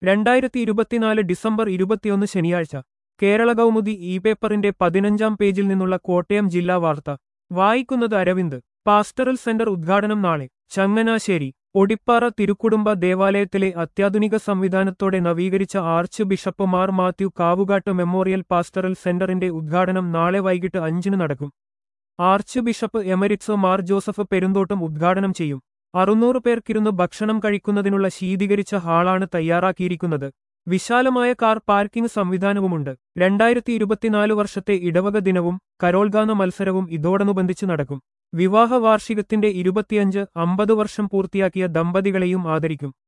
രണ്ടായിരത്തി ഇരുപത്തിനാല് ഡിസംബർ ഇരുപത്തിയൊന്ന് ശനിയാഴ്ച കേരള കൗമുദി ഇ പേപ്പറിന്റെ പതിനഞ്ചാം പേജിൽ നിന്നുള്ള കോട്ടയം ജില്ലാ വാർത്ത വായിക്കുന്നത് അരവിന്ദ് പാസ്റ്ററൽ സെന്റർ ഉദ്ഘാടനം നാളെ ചങ്ങനാശ്ശേരി ഒടിപ്പാറ തിരുക്കുടുംബ ദേവാലയത്തിലെ അത്യാധുനിക സംവിധാനത്തോടെ നവീകരിച്ച arch bishop Mar Mathew Kavukattu memorial pastoral സെന്ററിന്റെ ഉദ്ഘാടനം നാളെ വൈകിട്ട് അഞ്ചിന് നടക്കും arch bishop emeritus Mar Joseph Perumthottam ഉദ്ഘാടനം ചെയ്യും അറുന്നൂറ് പേർക്കിരുന്ന് ഭക്ഷണം കഴിക്കുന്നതിനുള്ള ശീതീകരിച്ച ഹാളാണ് തയ്യാറാക്കിയിരിക്കുന്നത് വിശാലമായ കാർ പാർക്കിംഗ് സംവിധാനവുമുണ്ട് രണ്ടായിരത്തി ഇരുപത്തിനാല് വർഷത്തെ ഇടവക ദിനവും കരോൾഗാന മത്സരവും ഇതോടനുബന്ധിച്ച് നടക്കും വിവാഹ വാർഷികത്തിന്റെ ഇരുപത്തിയഞ്ച് അമ്പത് വർഷം പൂർത്തിയാക്കിയ ദമ്പതികളെയും ആദരിക്കും